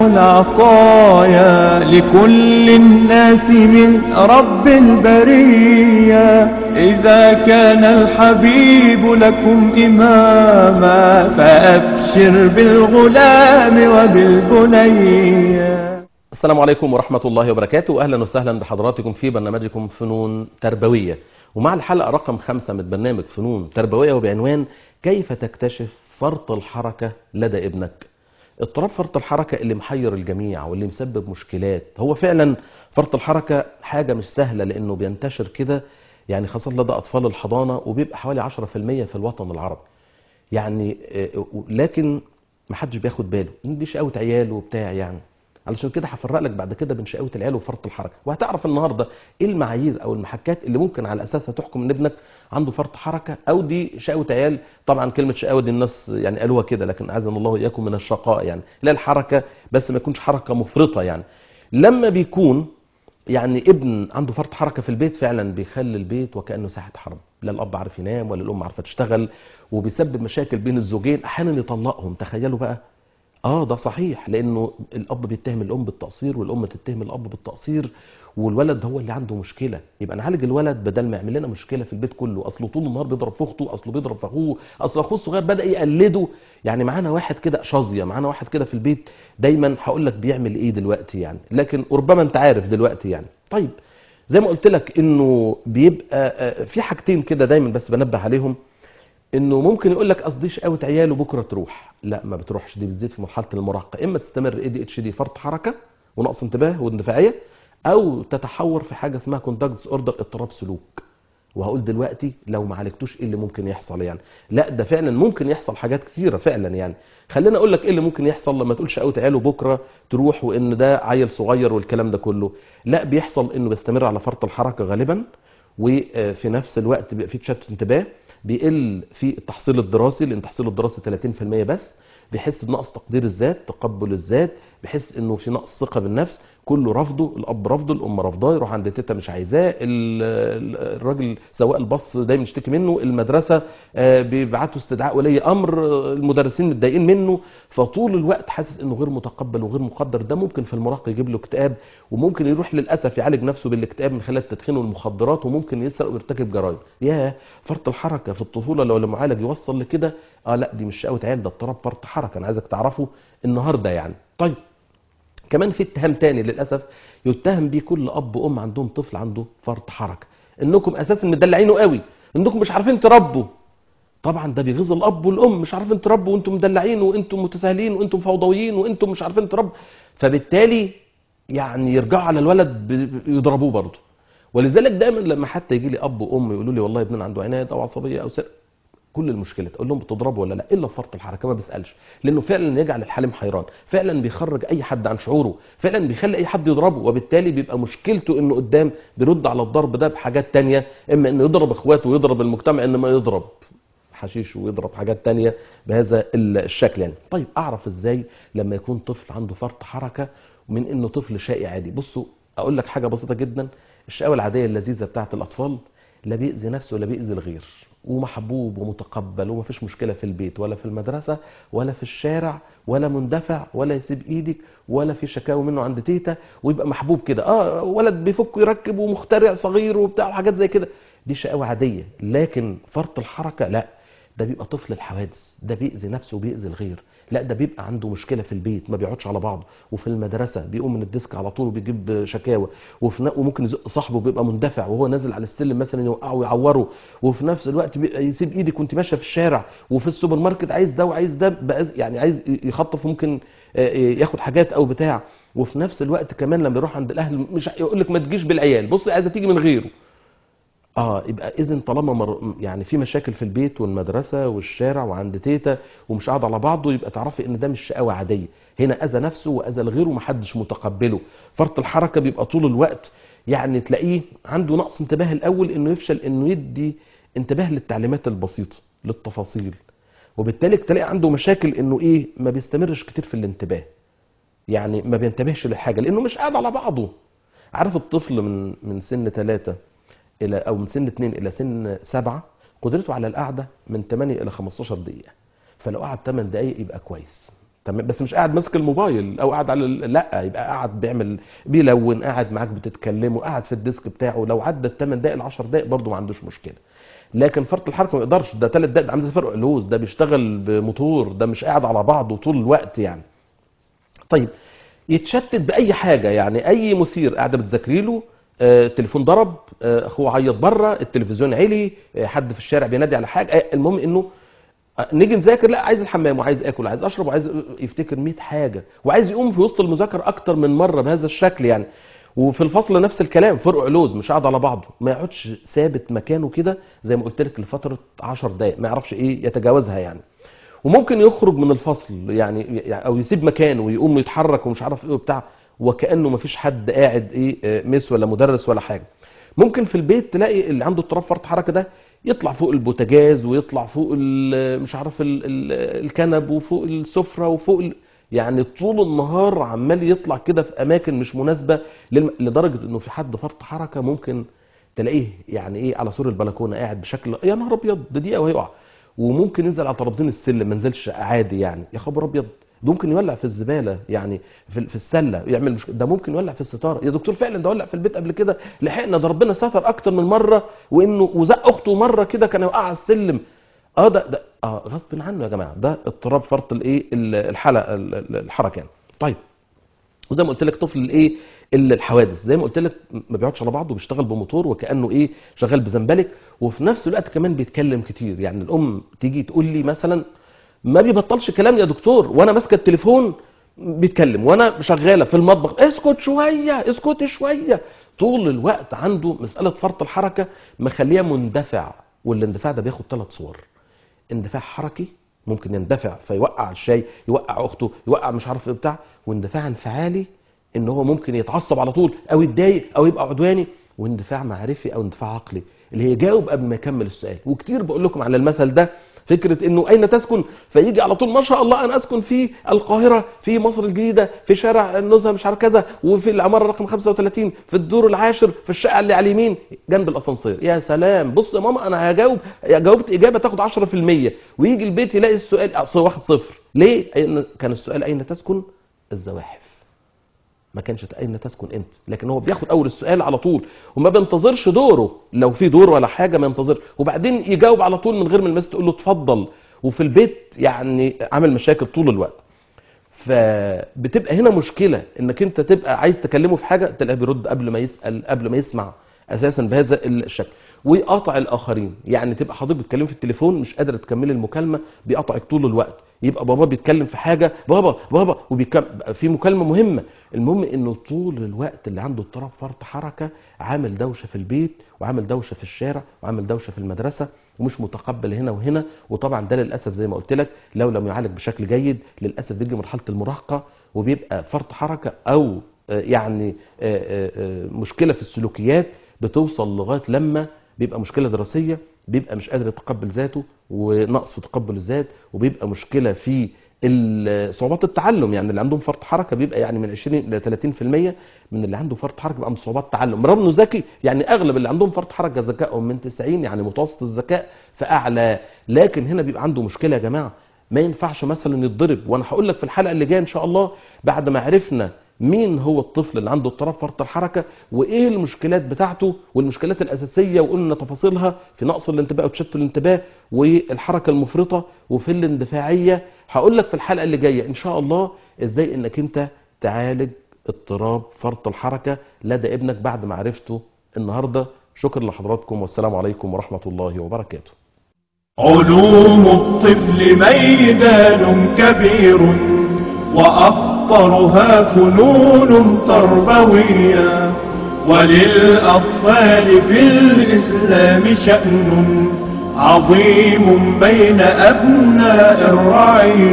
العطايا لكل الناس من رب البرية إذا كان الحبيب لكم إماما فأبشر بالغلام وبالبنية السلام عليكم ورحمة الله وبركاته أهلا وسهلا بحضراتكم في برنامجكم فنون تربوية ومع الحلقة رقم خمسة من برنامج فنون تربوية وبعنوان كيف تكتشف فرط الحركة لدى ابنك اضطراب فرط الحركة اللي محير الجميع واللي مسبب مشكلات هو فعلا فرط الحركة حاجة مش سهلة لأنه بينتشر كده يعني خاصة لدى أطفال الحضانة وبيبقى حوالي 10% في الوطن العربي يعني آه، لكن محدش بياخد باله إن دي شقاوة عيال وبتاع يعني علشان كده هفرق لك بعد كده بين شقاوة العيال وفرط الحركة وهتعرف النهارده ايه المعايير او المحكات اللي ممكن على اساسها تحكم ان ابنك عنده فرط حركة او دي شقاوة عيال طبعا كلمة شقاوة دي الناس يعني قالوها كده لكن اعزنا الله واياكم من الشقاء يعني لا الحركة بس ما يكونش حركة مفرطة يعني لما بيكون يعني ابن عنده فرط حركة في البيت فعلا بيخلي البيت وكأنه ساحة حرب لا الأب عارف ينام ولا الأم عارفة تشتغل وبيسبب مشاكل بين الزوجين أحيانا يطلقهم تخيلوا بقى اه ده صحيح لانه الاب بيتهم الام بالتقصير والام تتهم الاب بالتقصير والولد هو اللي عنده مشكله يبقى نعالج الولد بدل ما يعمل لنا مشكله في البيت كله اصله طول النهار بيضرب في اخته اصله بيضرب في اخوه اصل اخوه الصغير بدا يقلده يعني معانا واحد كده شظيه معانا واحد كده في البيت دايما هقول لك بيعمل ايه دلوقتي يعني لكن ربما انت عارف دلوقتي يعني طيب زي ما قلت لك انه بيبقى آه، في حاجتين كده دايما بس بنبه عليهم انه ممكن يقول لك قصدي شقاوة عياله بكره تروح لا ما بتروحش دي بتزيد في مرحله المراهقه اما تستمر اي دي اتش دي فرط حركه ونقص انتباه واندفاعيه او تتحور في حاجه اسمها كوندكت اوردر اضطراب سلوك وهقول دلوقتي لو ما عالجتوش ايه اللي ممكن يحصل يعني لا ده فعلا ممكن يحصل حاجات كثيره فعلا يعني خلينا اقول لك ايه اللي ممكن يحصل لما تقول شقاوة عياله بكره تروح وان ده عيل صغير والكلام ده كله لا بيحصل انه بيستمر على فرط الحركه غالبا وفي نفس الوقت بيبقى في تشتت انتباه بيقل في التحصيل الدراسي لان التحصيل الدراسي 30% بس بيحس بنقص تقدير الذات تقبل الذات بيحس انه في نقص ثقه بالنفس كله رفضه الاب رفضه الام رفضاه يروح عند تيتا مش عايزاه ال- ال- الراجل سواق الباص دايما يشتكي منه المدرسه آه، بيبعتوا استدعاء ولي امر آه، المدرسين متضايقين منه فطول الوقت حاسس انه غير متقبل وغير مقدر ده ممكن في المراهقه يجيب له اكتئاب وممكن يروح للاسف يعالج نفسه بالاكتئاب من خلال التدخين والمخدرات وممكن يسرق ويرتكب جرائم ياه فرط الحركه في الطفوله لو لم يعالج يوصل لكده اه لا دي مش شقاوه عيال ده اضطراب فرط حركه انا عايزك تعرفه النهارده يعني طيب كمان في اتهام تاني للاسف يتهم بيه كل اب وام عندهم طفل عنده فرط حركه انكم اساسا مدلعينه قوي انكم مش عارفين تربوا طبعا ده بيغيظ الاب والام مش عارفين تربوا وانتم مدلعين وانتم متساهلين وانتم فوضويين وانتم مش عارفين تربوا فبالتالي يعني يرجعوا على الولد ب- ب- يضربوه برضه ولذلك دايما لما حتى يجي لي اب وام يقولوا لي والله ابننا عنده عناد او عصبيه او سرقه كل المشكلات اقول لهم بتضربوا ولا لا الا في فرط الحركه ما بيسالش لانه فعلا يجعل الحالم حيران فعلا بيخرج اي حد عن شعوره فعلا بيخلي اي حد يضربه وبالتالي بيبقى مشكلته انه قدام بيرد على الضرب ده بحاجات تانية اما انه يضرب اخواته ويضرب المجتمع انما يضرب حشيش ويضرب حاجات تانية بهذا الشكل يعني طيب اعرف ازاي لما يكون طفل عنده فرط حركه من انه طفل شقي عادي بصوا اقول لك حاجه بسيطه جدا الشقاوه العاديه اللذيذه بتاعت الاطفال لا بيأذي نفسه ولا بيأذي الغير ومحبوب ومتقبل ومفيش مشكله في البيت ولا في المدرسه ولا في الشارع ولا مندفع ولا يسيب ايدك ولا في شكاوى منه عند تيتا ويبقى محبوب كده اه ولد بيفك ويركب ومخترع صغير وبتاع وحاجات زي كده دي شقاوه عاديه لكن فرط الحركه لا ده بيبقى طفل الحوادث ده بيأذي نفسه وبيأذي الغير لا ده بيبقى عنده مشكله في البيت ما بيقعدش على بعضه وفي المدرسه بيقوم من الديسك على طول وبيجيب شكاوى وفي ن- وممكن يزق صاحبه بيبقى مندفع وهو نازل على السلم مثلا يوقعه ويعوره وفي نفس الوقت بيبقى يسيب ايدك وانت ماشيه في الشارع وفي السوبر ماركت عايز ده وعايز ده بقى يعني عايز يخطف ممكن آه، ياخد حاجات او بتاع وفي نفس الوقت كمان لما يروح عند الاهل مش يقول لك ما تجيش بالعيال بص عايزه تيجي من غيره اه يبقى اذا طالما مر... يعني في مشاكل في البيت والمدرسه والشارع وعند تيتا ومش قاعد على بعضه يبقى تعرفي ان ده مش شقاوه عاديه هنا اذى نفسه واذى الغير ومحدش متقبله فرط الحركه بيبقى طول الوقت يعني تلاقيه عنده نقص انتباه الاول انه يفشل انه يدي انتباه للتعليمات البسيطه للتفاصيل وبالتالي تلاقي عنده مشاكل انه ايه ما بيستمرش كتير في الانتباه يعني ما بينتبهش لحاجه لانه مش قاعد على بعضه عارف الطفل من من سن ثلاثة الى او من سن 2 الى سن 7 قدرته على القعده من 8 الى 15 دقيقه فلو قعد 8 دقائق يبقى كويس تمام بس مش قاعد ماسك الموبايل او قاعد على ال- لا يبقى قاعد بيعمل بيلون قاعد معاك بتتكلموا قاعد في الديسك بتاعه لو عدى 8 دقائق ل 10 دقائق برضه ما عندوش مشكله لكن فرط الحركه ما يقدرش ده 3 دقائق ده عامل زي فرق لوز ده بيشتغل بموتور ده مش قاعد على بعضه طول الوقت يعني طيب يتشتت باي حاجه يعني اي مثير قاعده بتذاكري له آه، التليفون ضرب آه، اخوه عيط بره التلفزيون علي آه، حد في الشارع بينادي على حاجه آه، المهم انه آه، نيجي نذاكر لا عايز الحمام وعايز اكل وعايز اشرب وعايز يفتكر 100 حاجه وعايز يقوم في وسط المذاكره اكتر من مره بهذا الشكل يعني وفي الفصل نفس الكلام فرق علوز مش قاعد على بعضه ما يقعدش ثابت مكانه كده زي ما قلت لك لفتره 10 دقائق ما يعرفش ايه يتجاوزها يعني وممكن يخرج من الفصل يعني يعني- او يسيب مكانه ويقوم يتحرك ومش عارف ايه وبتاع وكانه ما فيش حد قاعد ايه آه، مس ولا مدرس ولا حاجه ممكن في البيت تلاقي اللي عنده اضطراب فرط حركه ده يطلع فوق البوتاجاز ويطلع فوق ال- مش عارف ال- ال- الكنب وفوق السفره وفوق ال... يعني طول النهار عمال يطلع كده في اماكن مش مناسبه للم... لدرجه انه في حد فرط حركه ممكن تلاقيه يعني ايه على سور البلكونه قاعد بشكل يا نهار ابيض ده دقيقه وهيقع وممكن ينزل على ترابزين السلم ما نزلش عادي يعني يا خبر ابيض ده ممكن يولع في الزباله يعني في, في السله يعمل مش ده ممكن يولع في الستاره يا دكتور فعلا ده ولع في البيت قبل كده لحقنا ده ربنا ستر اكتر من مره وانه وزق اخته مره كده كان يوقع على السلم اه ده ده اه غصب عنه يا جماعه ده اضطراب فرط الايه ال- الحلقه ال- ال- الحركه يعني طيب وزي ما قلت لك طفل الايه ال- الحوادث زي ما قلت لك ما بيقعدش على بعضه بيشتغل بموتور وكانه ايه شغال بزنبلك وفي نفس الوقت كمان بيتكلم كتير يعني الام تيجي تقول لي مثلا ما بيبطلش كلام يا دكتور وانا ماسكه التليفون بيتكلم وانا شغاله في المطبخ اسكت شويه اسكت شويه طول الوقت عنده مساله فرط الحركه مخليه مندفع والاندفاع ده بياخد ثلاث صور اندفاع حركي ممكن يندفع فيوقع الشاي يوقع اخته يوقع مش عارف ايه بتاع واندفاع انفعالي ان هو ممكن يتعصب على طول او يتضايق او يبقى عدواني واندفاع معرفي او اندفاع عقلي اللي هي جاوب قبل ما يكمل السؤال وكتير بقول لكم على المثل ده فكره انه اين تسكن فيجي على طول ما شاء الله انا اسكن في القاهره في مصر الجديده في شارع النزهه مش عارف كذا وفي العماره رقم 35 في الدور العاشر في الشقه اللي على اليمين جنب الاسانسير يا سلام بص يا ماما انا هجاوب جاوبت اجابه تاخد 10% ويجي البيت يلاقي السؤال أصل واخد صفر ليه أين- كان السؤال اين تسكن الزواحف ما كانش اين تسكن انت لكن هو بياخد اول السؤال على طول وما بينتظرش دوره لو في دور ولا حاجه ما ينتظر وبعدين يجاوب على طول من غير ما المس تقول له اتفضل وفي البيت يعني عامل مشاكل طول الوقت فبتبقى هنا مشكله انك انت تبقى عايز تكلمه في حاجه تلاقيه بيرد قبل ما يسال قبل ما يسمع اساسا بهذا الشكل ويقاطع الاخرين يعني تبقى حضرتك بتتكلم في التليفون مش قادره تكملي المكالمه بيقاطعك طول الوقت يبقى بابا بيتكلم في حاجه بابا بابا وبيكلم في مكالمه مهمه المهم انه طول الوقت اللي عنده اضطراب فرط حركه عامل دوشه في البيت وعامل دوشه في الشارع وعامل دوشه في المدرسه ومش متقبل هنا وهنا وطبعا ده للاسف زي ما قلت لك لو لم يعالج بشكل جيد للاسف بيجي مرحله المراهقه وبيبقى فرط حركه او آه، يعني آه، آه، آه، مشكله في السلوكيات بتوصل لغايه لما بيبقى مشكله دراسيه بيبقى مش قادر يتقبل ذاته ونقص في تقبل الذات وبيبقى مشكله في ال- صعوبات التعلم يعني اللي عندهم فرط حركه بيبقى يعني من 20 ل 30% من اللي عنده فرط حركه بيبقى من صعوبات تعلم رغم انه ذكي يعني اغلب اللي عندهم فرط حركه ذكائهم من 90 يعني متوسط الذكاء فاعلى لكن هنا بيبقى عنده مشكله يا جماعه ما ينفعش مثلا يتضرب وانا هقول لك في الحلقه اللي جايه ان شاء الله بعد ما عرفنا مين هو الطفل اللي عنده اضطراب فرط الحركه وايه المشكلات بتاعته والمشكلات الاساسيه وقلنا تفاصيلها في نقص الانتباه وتشتت الانتباه والحركه المفرطه وفي الاندفاعيه هقول لك في الحلقه اللي جايه ان شاء الله ازاي انك انت تعالج اضطراب فرط الحركه لدى ابنك بعد ما عرفته النهارده شكرا لحضراتكم والسلام عليكم ورحمه الله وبركاته علوم الطفل ميدان كبير وأخطرها فنون تربوية وللأطفال في الإسلام شأن عظيم بين أبناء الرعية